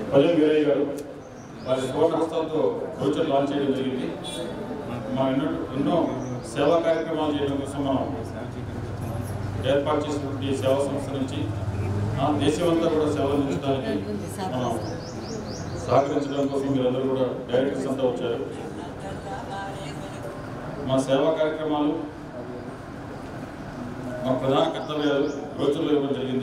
భజన్ వీరయ్య గారు వారి సువర్ణ హస్తాలతో brochure launch చేయడం జరిగింది మనం ఎన్నో ఎన్నో సేవా కార్యక్రమాలు చేయడం కోసం మనం ఏర్పాటు చేసినటువంటి ఈ సేవా సంస్థ నుంచి ఆ దేశమంతా కూడా సేవలు అందించడానికి మనం సహకరించడం కోసం మీరందరూ కూడా డైరెక్టర్స్ అంతా వచ్చారు మా సేవా కార్యక్రమాలు మా ప్రధాన కర్తవ్యాలు రోజుల్లో ఇవ్వడం జరిగింది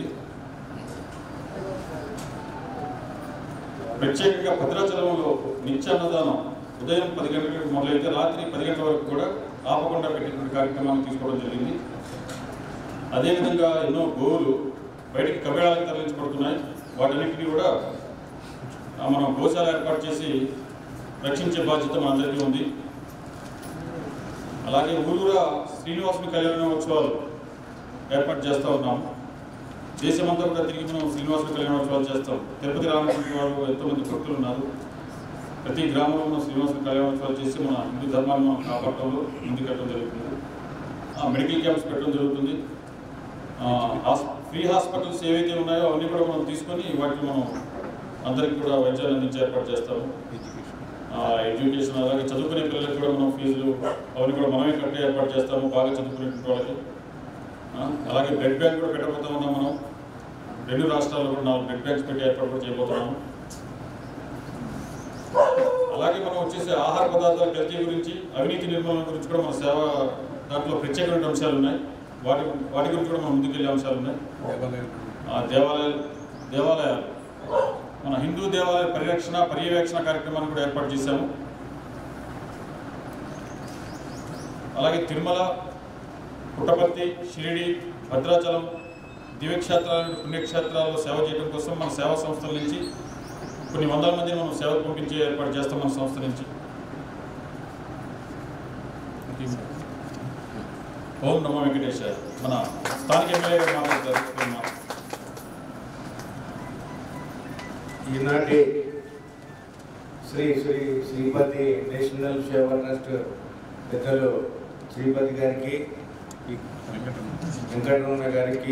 ప్రత్యేకంగా భద్రాచలంలో నిత్యాన్నదానం ఉదయం పది గంటలకు మొదలైతే రాత్రి పది గంటల వరకు కూడా ఆపకుండా పెట్టినటువంటి కార్యక్రమాన్ని తీసుకోవడం జరిగింది అదేవిధంగా ఎన్నో గోవులు బయటికి కబేళాలకు తరలించబడుతున్నాయి వాటన్నిటిని కూడా ఆ, మనం గోశాల ఏర్పాటు చేసి రక్షించే బాధ్యత మనందరికీ ఉంది అలాగే ఊరూరా శ్రీనివాసుని కళ్యాణోత్సవాలు ఏర్పాటు చేస్తూ ఉన్నాము దేశమంతా కూడా తిరిగి మనం శ్రీనివాసుని కళ్యాణోత్సవాలు చేస్తాం తిరుపతి రామకృష్ణ వారు ఎంతోమంది భక్తులు ఉన్నారు ప్రతి గ్రామంలో మనం శ్రీనివాసుని కళ్యాణోత్సవాలు చేసి మన హిందూ ధర్మాన్ని మనం కాపాడటంలో ముందుకెట్టడం జరుగుతుంది ఆ, మెడికల్ క్యాంప్స్ పెట్టడం జరుగుతుంది ఆ, హాస్- ఫ్రీ హాస్పిటల్స్ ఏవైతే ఉన్నాయో అవన్నీ కూడా మనం తీసుకొని వాటిని మనం అందరికి కూడా వైద్యాలు అందించే ఏర్పాటు చేస్తాము ఆ, ఎడ్యుకేషన్ అలాగే చదువుకునే పిల్లలకు కూడా మనం ఫీజులు అవన్నీ కూడా మనమే కట్టే ఏర్పాటు చేస్తాము బాగా చదువుకునేటువంటి వాళ్ళకి ఆ, అలాగే బ్లడ్ బ్యాంక్ కూడా పెట్టబోతా ఉన్నాం మనం రెండు రాష్ట్రాల్లో కూడా నాలుగు బ్లడ్ బ్యాంక్స్ పెట్టి ఏర్పాటు కూడా చేయబోతున్నాము అలాగే మనం వచ్చేసి ఆహార పదార్థాల కల్తీ గురించి అవినీతి నిర్మూలన గురించి కూడా మన సేవ దాంట్లో ప్రత్యేకమైన అంశాలు ఉన్నాయి వాటి వాటి గురించి కూడా మనం ముందుకెళ్ళే అంశాలు ఉన్నాయి ఆ దేవాలయాలు దేవాలయాలు మన హిందూ దేవాలయ పరిరక్షణ పర్యవేక్షణ కార్యక్రమాన్ని కూడా ఏర్పాటు చేశాము అలాగే తిరుమల పుట్టపర్తి షిరిడి భద్రాచలం దివ్యక్షేత్రాలు పుణ్యక్షేత్రాల్లో సేవ చేయడం కోసం మన సేవా సంస్థల నుంచి కొన్ని వందల మందిని మనం సేవకు పంపించే ఏర్పాటు చేస్తాం మన సంస్థ నుంచి ఓం నమో వెంకటేశ్వర మన స్థానిక ఎమ్మెల్యే గారు మాట్లాడతారు మా- ఈనాటి శ్రీ శ్రీ శ్రీపతి నేషనల్ సేవా ట్రస్ట్ పెద్దలు శ్రీపతి గారికి వెంకటరమణ గారికి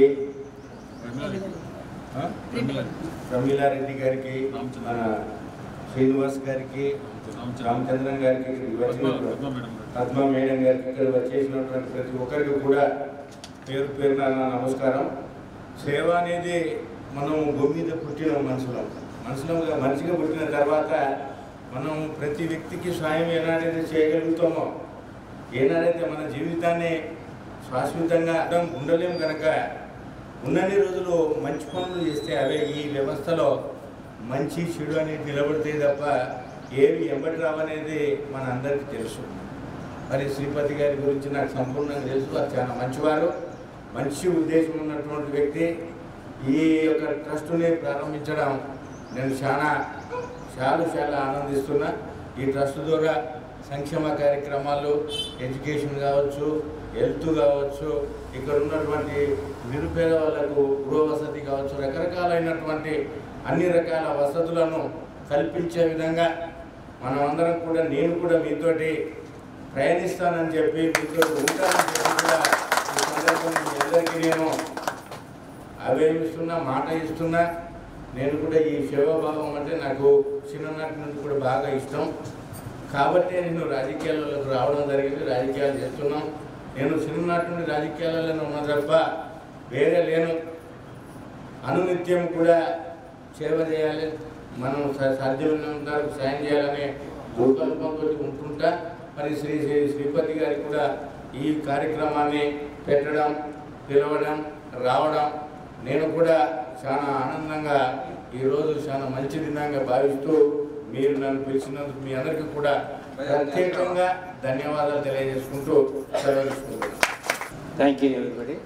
ఆ? ప్రమీలారెడ్డి గారికి మన శ్రీనివాస్ గారికి రామచంద్రన్ గారికి ఇక్కడికి వచ్చినటువంటి పద్మ మేడం గారు. పద్మ మేడం గారికి ఇక్కడ వచ్చేసినటువంటి ప్రతి ఒక్కరికి కూడా పేరు పేరున నా నమస్కారం సేవ అనేది మనం భూమి మీద పుట్టిన మనుషులం మనుషులంగా మనిషిగా పుట్టిన తర్వాత మనం ప్రతి వ్యక్తికి సాయం ఏనాడైతే చేయగలుగుతామో ఏనాడైతే మన జీవితాన్ని శాశ్వతంగా అర్థం ఉండలేము కనుక ఉన్నన్ని రోజులు మంచి పనులు చేస్తే అవే ఈ వ్యవస్థలో మంచి చెడు అనేది నిలబడతాయి తప్ప ఏవి ఎంబడి రావనేది మన అందరికీ తెలుసు మరి శ్రీపతి గారి గురించి నాకు సంపూర్ణంగా తెలుసు వారు చాలా మంచివారు మంచి ఉద్దేశం ఉన్నటువంటి వ్యక్తి ఈ యొక్క ట్రస్టుని ప్రారంభించడం నేను చాలా చాలా చాలా ఆనందిస్తున్నా ఈ ట్రస్ట్ ద్వారా సంక్షేమ కార్యక్రమాలు ఎడ్యుకేషన్ కావచ్చు హెల్త్ కావచ్చు ఇక్కడ ఉన్నటువంటి నిరుపేద వాళ్ళకు గృహ వసతి కావచ్చు రకరకాలైనటువంటి అన్ని రకాల వసతులను కల్పించే విధంగా మనమందరం కూడా నేను కూడా మీతోటి ప్రయాణిస్తానని చెప్పి మీతో ఉంటానని చెప్పి కూడా ఈ సందర్భంగా మీ అందరికీ నేను అవేమిస్తున్నా మాట ఇస్తున్నా నేను కూడా ఈ సేవాభావం అంటే నాకు చిన్ననాటి నుండి కూడా బాగా ఇష్టం కాబట్టి నేను రాజకీయాలకు రావడం జరిగింది రాజకీయాలు చేస్తున్నాం నేను చిన్ననాటి నుండి రాజకీయాలలో ఉన్న తప్ప వేరే లేను అనునిత్యం కూడా సేవ చేయాలి మనం స- సాధ్యమైనంత వరకు సాయం చేయాలనే సంకల్పంతో ఉంటుంటా మరి శ్రీ శ్రీ శ్రీపతి గారికి కూడా ఈ కార్యక్రమాన్ని పెట్టడం పిలవడం రావడం నేను కూడా చాలా ఆనందంగా ఈరోజు చాలా మంచి దినంగా భావిస్తూ మీరు నన్ను పిలిచినందుకు మీ అందరికీ కూడా ప్రత్యేకంగా ధన్యవాదాలు తెలియజేసుకుంటూ సెలవు తీసుకుంటున్నాను థ్యాంక్ యూ ఎవ్రీబడి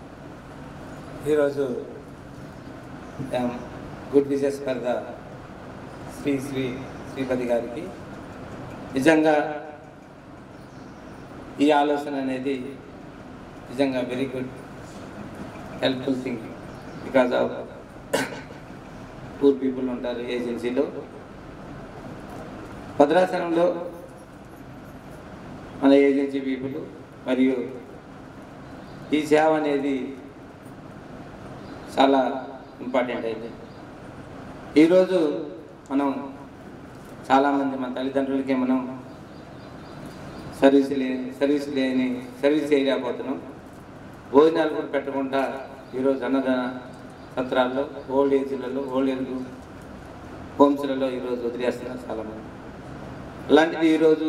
ఈరోజు good wishes for the Shri Shri Sripathi గారికి నిజంగా ఈ ఆలోచన అనేది నిజంగా very good helpful thing because of poor people ఉంటారు ఏజెన్సీలో భద్రాచలంలో మన ఏజెన్సీ పీపుల్ మరియు ఈ సేవ అనేది చాలా ఇంపార్టెంట్ అయింది ఈరోజు మనం చాలామంది మన తల్లిదండ్రులకి మనం సర్వీస్ లే సర్వీస్ లేని సర్వీస్ చేయలేకపోతున్నాం భోజనాలు కూడా పెట్టకుండా ఈరోజు అన్నదాన సత్రాల్లో ఓల్డ్ ఏజ్లలో ఓల్డ్ ఏజ్ హోమ్స్లలో ఈరోజు వదిలేస్తున్నారు చాలామంది అలాంటిది ఈరోజు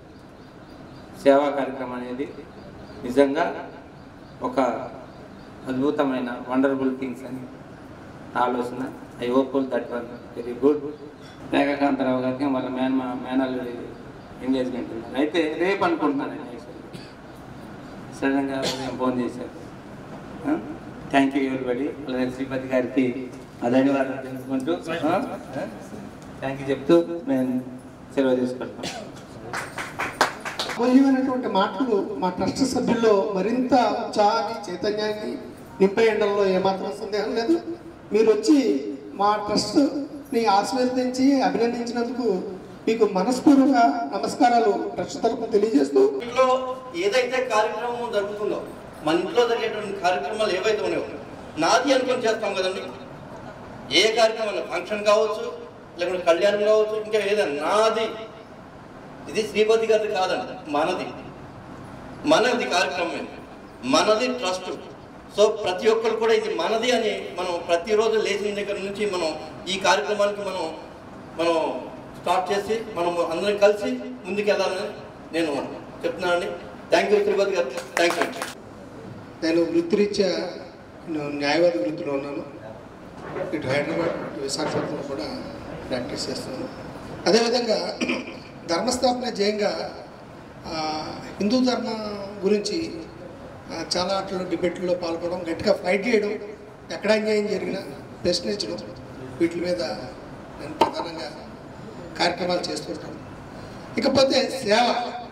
సేవా కార్యక్రమం అనేది నిజంగా ఒక అద్భుతమైన వండర్ఫుల్ థింగ్స్ అని ఆలోచన I hopeful that one very good Meghakantarao గారికి వాళ్ళ మేన మేనల్లుడి ఎంగేజ్మెంట్ ఉంది అయితే రేపు అనుకుంటున్నాను సడన్గా ఉదయం ఫోన్ చేశారు థ్యాంక్ యూ ఎవరిబడి అలాగే శ్రీపతి గారికి ఆ ధన్యవాదాలు తెలుసుకుంటూ థ్యాంక్ యూ చెప్తూ నేను సెలవు తీసుకుంటాను అమూల్యమైనటువంటి మాటలు మా ట్రస్ట్ సభ్యుల్లో మరింత ఉత్సాహాన్ని చైతన్యాన్ని నింపేయడంలో ఏమాత్రం సందేహం లేదు మీరు వచ్చి మా ట్రస్ట్ని ఆశీర్వదించి అభినందించినందుకు మీకు మనస్పూర్వక నమస్కారాలు ట్రస్ట్ తరఫున తెలియజేస్తూ ఇంట్లో ఏదైతే కార్యక్రమం జరుగుతుందో మన ఇంట్లో జరిగేటువంటి కార్యక్రమాలు ఏవైతే ఉన్నాయో నాది అనుకొని చేస్తాం కదండి ఏ కార్యక్రమం ఫంక్షన్ కావచ్చు లేకుంటే కళ్యాణం కావచ్చు ఇంకా ఏదైనా నాది ఇది శ్రీపతి గారిది కాదండి మనది మనది కార్యక్రమం ఇది మనది ట్రస్ట్ సో ప్రతి ఒక్కరు కూడా ఇది మనది అని మనం ప్రతిరోజు లేచిన దగ్గర నుంచి మనం ఈ కార్యక్రమానికి మనం మనం స్టార్ట్ చేసి మనం అందరం కలిసి ముందుకెళ్ళాలని నేను చెప్తున్నానండి థ్యాంక్ యూ శ్రీపతి గారు థ్యాంక్ యూ నేను వృత్తిరీత్యా నేను న్యాయవాది వృత్తిలో ఉన్నాను ఇటు హైదరాబాద్ ఇటు విశాఖపట్నంలో కూడా ప్రాక్టీస్ చేస్తున్నాను అదేవిధంగా ధర్మస్థాపన జయంగా ఆ, హిందూ ధర్మం గురించి ఆ, చాలా ఆటల్లో డిబేట్లో పాల్గొనడం గట్టిగా ఫైట్ చేయడం ఎక్కడ అన్యాయం జరిగినా ప్రశ్నించడం వీటి మీద నేను ప్రధానంగా కార్యక్రమాలు చేస్తుంటాను ఇకపోతే సేవ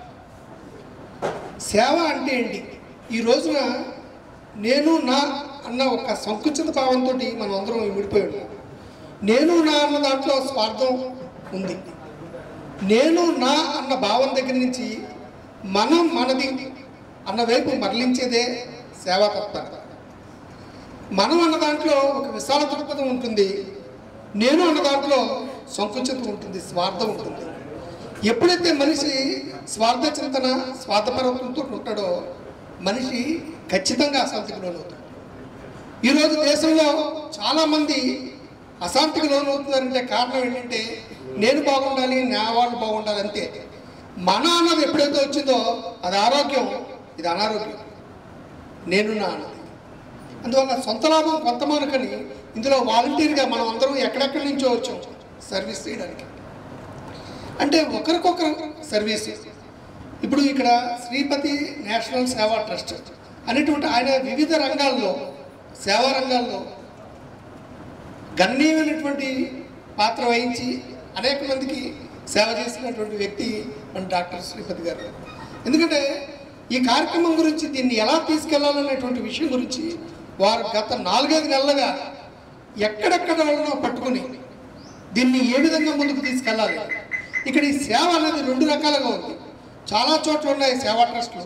సేవ అంటే ఏంటి ఈ రోజున నేను నా అన్న ఒక సంకుచిత భావంతో మనం అందరం విడిపోయి ఉన్నాం నేను నా అన్న దాంట్లో స్వార్థం ఉంది నేను నా అన్న భావం దగ్గర నుంచి మనం మనది అన్న వైపు మరలించేదే సేవా తత్పరత మనం అన్న దాంట్లో ఒక విశాల దృక్పథం ఉంటుంది నేను అన్న దాంట్లో సంకుచితం ఉంటుంది స్వార్థం ఉంటుంది ఎప్పుడైతే మనిషి స్వార్థ చింతన స్వార్థపరత్వంతో ఉంటాడో మనిషి ఖచ్చితంగా అశాంతికి లోనవుతాడు ఈరోజు దేశంలో చాలామంది అశాంతికి లోనవుతున్నారంటే కారణం ఏంటంటే నేను బాగుండాలి నా వాళ్ళు బాగుండాలి అంతే మన అన్నది ఎప్పుడైతే వచ్చిందో అది ఆరోగ్యం ఇది అనారోగ్యం నేను నా అన్నది అందువల్ల సొంత లాభం కొంత మనకని ఇందులో వాలంటీర్గా మనం అందరం ఎక్కడెక్కడి నుంచో వచ్చాం సర్వీస్ చేయడానికి అంటే ఒకరికొకరు సర్వీస్ ఇప్పుడు ఇక్కడ శ్రీపతి నేషనల్ సేవా ట్రస్ట్ అనేటువంటి ఆయన వివిధ రంగాల్లో సేవా రంగాల్లో గణనీయమైనటువంటి పాత్ర వహించి అనేక మందికి సేవ చేసినటువంటి వ్యక్తి మన డాక్టర్ శ్రీపతి గారు ఎందుకంటే ఈ కార్యక్రమం గురించి దీన్ని ఎలా తీసుకెళ్లాలనేటువంటి విషయం గురించి వారు గత నాలుగైదు నెలలుగా ఎక్కడెక్కడ వాళ్ళనో పట్టుకుని దీన్ని ఏ విధంగా ముందుకు తీసుకెళ్ళాలి ఇక్కడ ఈ సేవ అనేది రెండు రకాలుగా ఉంది చాలా చోట్ల ఉన్నాయి సేవా ట్రస్టులు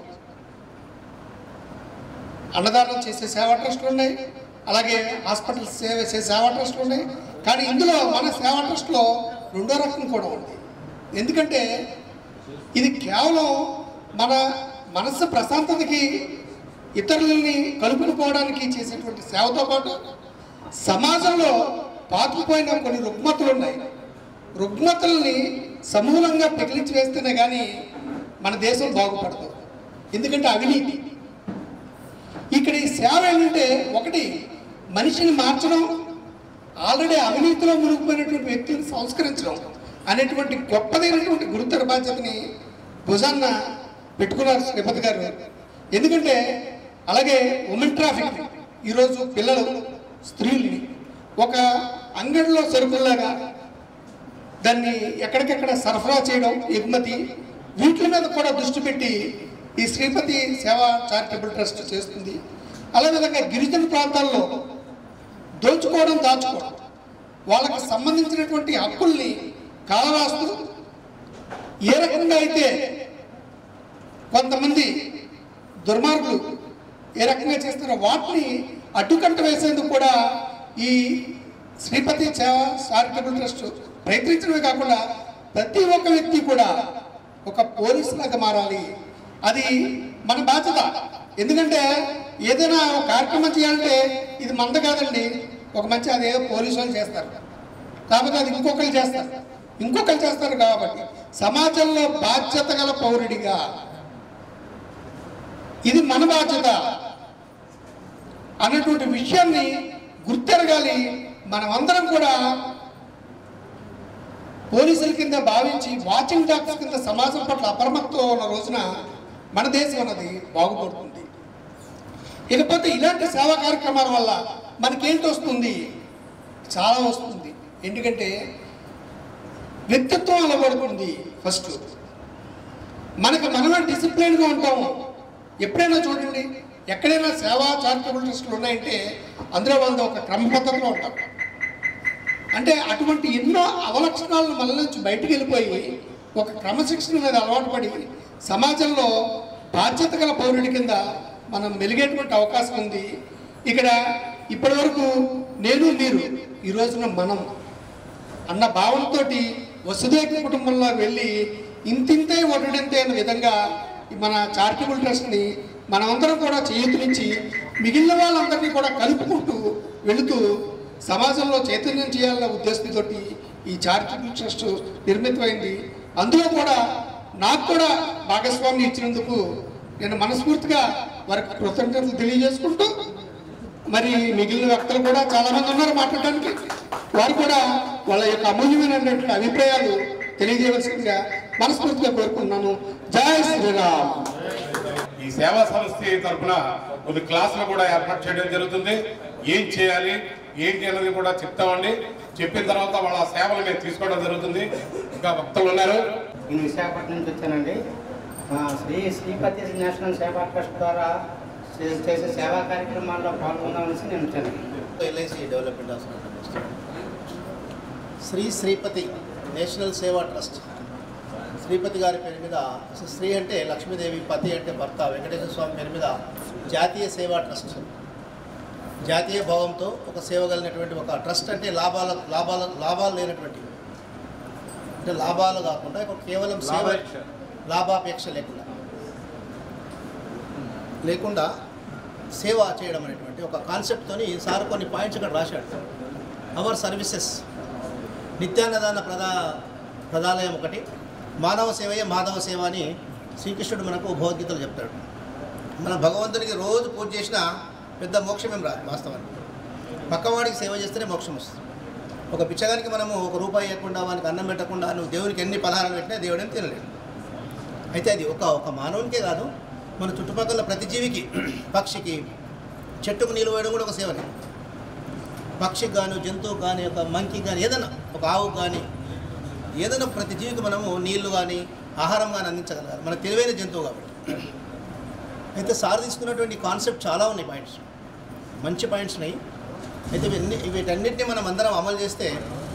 అన్నదానం చేసే సేవా ట్రస్టులు ఉన్నాయి అలాగే హాస్పిటల్ సేవ చేసే సేవా ట్రస్టులు ఉన్నాయి కానీ ఇందులో మన సేవా ట్రస్ట్లో రెండో రకం కూడా ఉంది ఎందుకంటే ఇది కేవలం మన మనస్సు ప్రశాంతతకి ఇతరులని కలుపుకుపోవడానికి చేసేటువంటి సేవతో పాటు సమాజంలో పాతుకుపోయిన కొన్ని రుగ్మతులు ఉన్నాయి రుగ్మతుల్ని సమూలంగా పెకిలించి వేస్తేనే కానీ మన దేశం బాగుపడదు ఎందుకంటే అవినీతి ఇక్కడ ఈ సేవ ఏంటంటే ఒకటి మనిషిని మార్చడం ఆల్రెడీ అవినీతిలో మునిగిపోయినటువంటి వ్యక్తిని సంస్కరించడం అనేటువంటి గొప్పదైనటువంటి గురుతర బాధ్యతని భుజాన్న పెట్టుకున్నారు శ్రీపతి గారు ఎందుకంటే అలాగే ఉమెన్ ట్రాఫిక్ ఈరోజు పిల్లలు స్త్రీల్ని ఒక అంగడిలో సరుకుల్లాగా దాన్ని ఎక్కడికెక్కడ సరఫరా చేయడం ఎగుమతి వీటి మీద కూడా దృష్టి పెట్టి ఈ శ్రీపతి సేవా చారిటబుల్ ట్రస్ట్ చేస్తుంది అదేవిధంగా గిరిజన ప్రాంతాల్లో దోచుకోవడం దాచుకోవడం వాళ్ళకి సంబంధించినటువంటి హక్కుల్ని కాలరాస్తూ ఏ రకంగా అయితే కొంతమంది దుర్మార్గులు ఏ రకంగా చేస్తారో వాటిని అడ్డుకట్ట వేసేందుకు కూడా ఈ శ్రీపతి సేవ చారిటబుల్ ట్రస్ట్ ప్రయత్నించడమే కాకుండా ప్రతి ఒక్క వ్యక్తి కూడా ఒక పోలీస్ లాగా మారాలి అది మన బాధ్యత ఎందుకంటే ఏదైనా ఒక కార్యక్రమం చేయాలంటే ఇది మంద కాదండి ఒక మంచి అదే పోలీసు వాళ్ళు చేస్తారు కాకపోతే అది ఇంకొకరు చేస్తారు ఇంకొకరు చేస్తారు కాబట్టి సమాజంలో బాధ్యత గల పౌరుడిగా ఇది మన బాధ్యత అన్నటువంటి విషయాన్ని గుర్తెరగాలి మనమందరం కూడా పోలీసుల కింద భావించి వాచింగ్ డాక్స్ కింద సమాజం పట్ల అప్రమత్తం ఉన్న రోజున మన దేశం అన్నది బాగుపడుతుంది ఇకపోతే ఇలాంటి సేవా కార్యక్రమాల వల్ల మనకేంటి వస్తుంది చాలా వస్తుంది ఎందుకంటే వ్యక్తిత్వం అలవడుతుంది ఫస్ట్ మనకు మనమే డిసిప్లిన్గా ఉంటాము ఎప్పుడైనా చూడండి ఎక్కడైనా సేవా చారిటబుల్ ట్రస్టులు ఉన్నాయంటే అందులో వాళ్ళు ఒక క్రమ పద్ధతిలో ఉంటారు అంటే అటువంటి ఎన్నో అవలక్షణాలను మన నుంచి బయటికి వెళ్ళిపోయి ఒక క్రమశిక్షణ అనేది అలవాటు పడి సమాజంలో బాధ్యత గల పౌరుడి కింద మనం మెలిగేటువంటి అవకాశం ఉంది ఇక్కడ ఇప్పటి వరకు నేను మీరు ఈ రోజున మనం అన్న భావంతో వసుదేవ కుటుంబంలో వెళ్ళి ఇంతింతే ఒటడింతే అనే విధంగా ఈ మన చారిటబుల్ ట్రస్ట్ని మనమందరం కూడా చేయూతనిచ్చి మిగిలిన వాళ్ళందరినీ కూడా కలుపుకుంటూ వెళుతూ సమాజంలో చైతన్యం చేయాలనే ఉద్దేశంతో ఈ చారిటబుల్ ట్రస్ట్ నిర్మితమైంది అందులో కూడా నాకు కూడా భాగస్వామ్యం ఇచ్చినందుకు నేను మనస్ఫూర్తిగా వారికి కృతజ్ఞతలు తెలియజేసుకుంటూ మరి మిగిలిన వ్యక్తులు కూడా చాలా మంది ఉన్నారు మాట్లాడడానికి వారు కూడా వాళ్ళ యొక్క అమూల్యమైనటువంటి అభిప్రాయాలు తెలియజేయవలసిందిగా మనస్ఫూర్తిగా కోరుకుంటున్నాను జై శ్రీరామ్ ఈ సేవా సంస్థ తరఫున కొన్ని క్లాసులు కూడా ఏర్పాటు చేయడం జరుగుతుంది ఏం చేయాలి ఏంటి అన్నది కూడా చెప్తామండి చెప్పిన తర్వాత వాళ్ళ సేవలు మేము తీసుకోవడం జరుగుతుంది ఇంకా భక్తులు ఉన్నారు నేను విశాఖపట్నం నుంచి వచ్చానండి ఆ, శ్రీ శ్రీపతి నేషనల్ సేవా ట్రస్ట్ ద్వారా చే- చేసే సేవా కార్యక్రమాల్లో పాల్గొందామనేసి నేను వచ్చానండి LIC development hospital Shri Sripathi national Seva trust Sripathi గారి పేరు మీద అసలు శ్రీ అంటే లక్ష్మీదేవి పతి అంటే భర్త వెంకటేశ్వర స్వామి పేరు మీద జాతీయ సేవా ట్రస్ట్ జాతీయ భావంతో ఒక సేవ కలిగినటువంటి ఒక ట్రస్ట్ అంటే లాభాల లాభాల లాభాలు లేనటువంటి అంటే లాభాలు కాకుండా ఒక కేవలం సేవ లాభాపేక్ష లేకుండా లేకుండా సేవ చేయడం అనేటువంటి ఒక కాన్సెప్ట్తోని సార్ కొన్ని పాయింట్స్ ఇక్కడ రాశాడు అవర్ సర్వీసెస్ నిత్యాన్నదాన ప్రదా ప్రదాలయం ఒకటి మానవ సేవయే మాధవ సేవ అని శ్రీకృష్ణుడు మనకు భగవద్గీతలు చెప్తాడు మన భగవంతునికి రోజు పూజ చేసినా పెద్ద మోక్షం ఏం రాదు వాస్తవానికి పక్కవాడికి సేవ చేస్తేనే మోక్షం వస్తుంది ఒక పిచ్చగానికి మనము ఒక రూపాయి ఇవ్వకుండా వానికి అన్నం పెట్టకుండా నువ్వు దేవునికి ఎన్ని పలహారాలు పెట్టినా దేవుడేం తినలేడు అయితే అది ఒక ఒక మానవునికే కాదు మన చుట్టుపక్కల ప్రతి జీవికి పక్షికి చెట్టుకు నీళ్ళు వేయడం కూడా ఒక సేవనే పక్షికి కానీ జంతువుకి కానీ ఒక మంకికి కానీ ఏదైనా ఒక ఆవుకు కానీ ఏదైనా ప్రతి జీవికి మనము నీళ్లు కానీ ఆహారం కానీ అందించగలగాలి మన తెలివైన జంతువు కాబట్టి అయితే సార్ తీసుకున్నటువంటి కాన్సెప్ట్ చాలా ఉన్నాయి పాయింట్స్ మంచి పాయింట్స్ ఉన్నాయి అయితే ఇవన్నీ వీటన్నిటిని మనం అందరం అమలు చేస్తే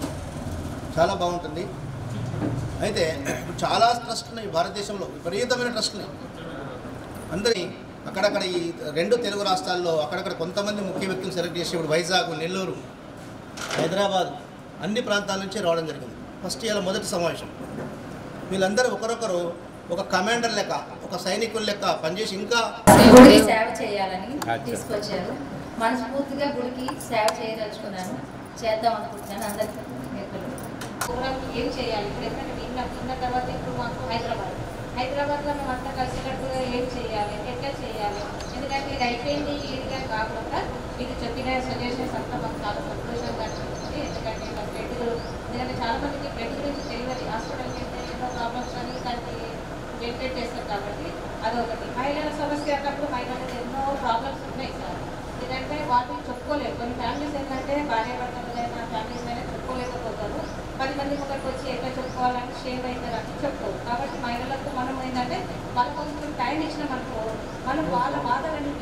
చాలా బాగుంటుంది అయితే ఇప్పుడు చాలా ట్రస్ట్లు ఉన్నాయి భారతదేశంలో విపరీతమైన ట్రస్టులు ఉన్నాయి అందరి అక్కడక్కడ ఈ రెండు తెలుగు రాష్ట్రాల్లో అక్కడక్కడ కొంతమంది ముఖ్య వ్యక్తులు సెలెక్ట్ చేసి ఇప్పుడు వైజాగ్ నెల్లూరు హైదరాబాద్ అన్ని ప్రాంతాల నుంచి రావడం జరిగింది ఫస్ట్ ఇవాళ మొదటి సమావేశం వీళ్ళందరూ ఒకరొకరు ఒక కమాండర్ లెక్క ఒక సైనికుల లెక్క పనిచేసి ఇంకా గుడికి సేవ చేయాలని తీసుకొచ్చారు మనస్ఫూర్తిగా గుడికి సేవ చేయదలుచుకున్నాను చేద్దాం అనుకుంటున్నాను అందరికీ మిత్రులు ప్రోగ్రామ్ ఏం చేయాలి ఇప్పుడు ఎందుకంటే విన్న విన్న తర్వాత ఇప్పుడు మాకు హైదరాబాద్ హైదరాబాద్లో మేము అంతా కలిసినట్టుగా ఏం చేయాలి ఎట్లా చేయాలి ఎందుకంటే ఇది అయిపోయింది ఇదిగా కాకుండా మీకు చెప్పిన సజెషన్స్ అంతా మాకు చాలా సంతోషంగా అనిపిస్తుంది ఎందుకంటే ఇంకా బ్లడ్ ఎందుకంటే చాలా మందికి బ్లడ్ గురించి తెలియదు హాస్పిటల్కి వెళ్తే ఏదో ప్రాబ్లమ్స్ అని దానికి వెయిటెడ్ చేస్తారు కాబట్టి అదొకటి మహిళల సమస్య అన్నప్పుడు మహిళలకు ఎన్నో ప్రాబ్లమ్స్ ఉన్నాయి సార్ ఎందుకంటే వాటిని చెప్పుకోలేరు కొన్ని ఫ్యామిలీస్ ఏంటంటే భార్య భర్తలైన ఫ్యామిలీస్ అయినా చెప్పుకోలేకపోతారు పది మంది ఒకరికి వచ్చి ఎట్లా చెప్పుకోవాలని షేర్ అవుతారని చెప్పుకోరు కాబట్టి మహిళలకు మనం ఏంటంటే వాళ్ళ కొంచెం టైం ఇచ్చినామనుకో మనం వాళ్ళ బాధలన్నీ